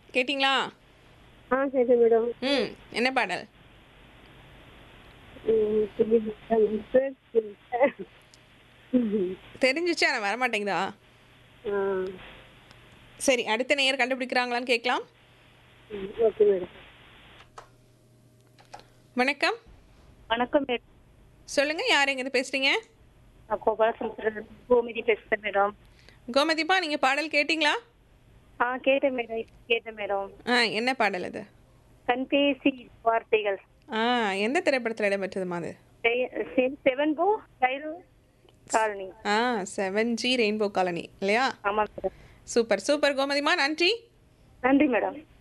கேட்டிங்களா ஆ சரி மேடம் ம் என்ன பாடல் ம், சரி மேடம். சரி. தெரிஞ்சிச்சு ஆனால் வரமாட்டேங்குதா ஆ சரி அடுத்த நேயர் கண்டுபிடிக்கிறாங்களான்னு கேட்கலாம் ம், ஓகே மேடம் வணக்கம் வணக்கம் மேடம் சொல்லுங்கள் யார் எங்கேருந்து பேசுகிறீங்க நான் கோபாலசமுத்திரம் கோமதி பேசுகிறேன் மேடம் கோமதிப்பா நீங்கள் பாடல் கேட்டிங்களா ஆ கேட்டேன் மேடம் கேட்டேன் மேடம் ஆ என்ன பாடல் அது கண்பேசி வார்த்தைகள் ஆ எந்த திரைப்படத்தில் இடம்பெற்றதுமா அது செவன் போ கைரு காலனி ஆ செவன் ஜி ரெயின்போ காலனி இல்லையா ஆமாம் மேடம் சூப்பர் சூப்பர் கோமதிமா நன்றி நன்றி மேடம்